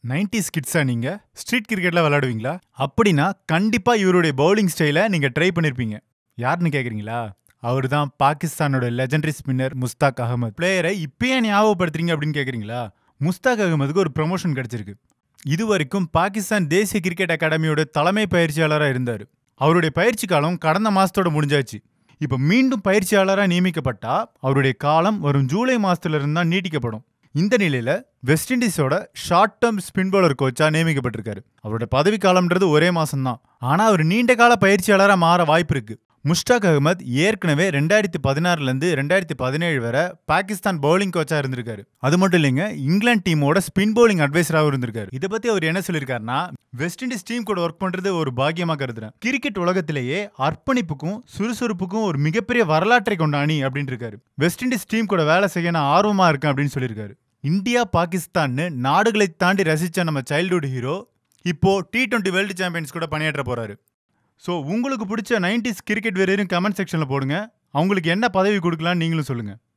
nineties கிட்ஸா நீங்க street கிரிக்கெட்ல விளையாடுவீங்களா அப்படின்னா கண்டிப்பா இவருடைய பவுலிங் ஸ்டைலை நீங்க ட்ரை பண்ணிருப்பீங்க யாருன்னு கேக்குறீங்களா அவர் தான் பாகிஸ்தானோட லெஜண்டரி ஸ்பின்னர் முஸ்தாக் அகமது பிளேயரை இப்பயே ஞாபகப்படுத்துறீங்க அப்படின்னு கேக்குறீங்களா முஸ்தாக் அகமதுக்கு ஒரு ப்ரமோஷன் கிடைச்சிருக்கு இது வரைக்கும் பாகிஸ்தான் தேசிய கிரிக்கெட் அகாடமியோட தலைமை பயிற்சியாளராக இருந்தார் அவருடைய பயிற்சி காலம் கடந்த மாசத்தோட முடிஞ்சாச்சு இப்போ மீண்டும் பயிற்சியாளராக நியமிக்கப்பட்டா அவருடைய காலம் வரும் ஜூலை மாசத்துல இருந்து தான் நீட்டிக்கப்படும் இந்த நிலையில வெஸ்ட் இண்டீஸோட ஷார்ட் டேர்ம் ஸ்பின் பவுலர் கோச்சா நியமிக்கப்பட்டிருக்காரு அவரோட பதவி காலம்ன்றது ஒரே மாசம்தான் ஆனா அவர் நீண்ட கால பயிற்சியாளராக மாற வாய்ப்பு இருக்கு முஷ்டாக் அகமத் ஏற்கனவே ரெண்டாயிரத்தி பதினாறுலேருந்து ரெண்டாயிரத்தி பதினேழு வரை பாகிஸ்தான் பவுலிங் கோச்சா இருந்திருக்காரு அது மட்டும் இல்லைங்க இங்கிலாந்து டீமோட ஸ்பின் பவுலிங் அட்வைசராகவும் இருந்திருக்காரு இதை பத்தி அவர் என்ன சொல்லியிருக்காருன்னா வெஸ்ட் இண்டீஸ் டீம் கூட ஒர்க் பண்றது ஒரு பாக்கியமா கருதுறேன் கிரிக்கெட் உலகத்திலேயே அர்ப்பணிப்புக்கும் சுறுசுறுப்புக்கும் ஒரு மிகப்பெரிய வரலாற்றை கொண்ட அணி அப்படின்னு இருக்காரு வெஸ்ட் இண்டீஸ் டீம் கூட வேலை செய்ய நான் ஆர்வமா இருக்கேன் அப்படின்னு சொல்லியிருக்காரு இந்தியா பாகிஸ்தான்னு நாடுகளை தாண்டி ரசிச்ச நம்ம சைல்ட்ஹுட் ஹீரோ இப்போ டி டுவெண்ட்டி வேர்ல்டு சாம்பியன்ஸ் கூட பணியாற்ற போறாரு ஸோ உங்களுக்கு பிடிச்ச நைன்டிஸ் கிரிக்கெட் வெறியரும் கமெண்ட் செக்ஷனில் போடுங்க அவங்களுக்கு என்ன பதவி கொடுக்கலான்னு நீங்களும் சொல்லுங்கள்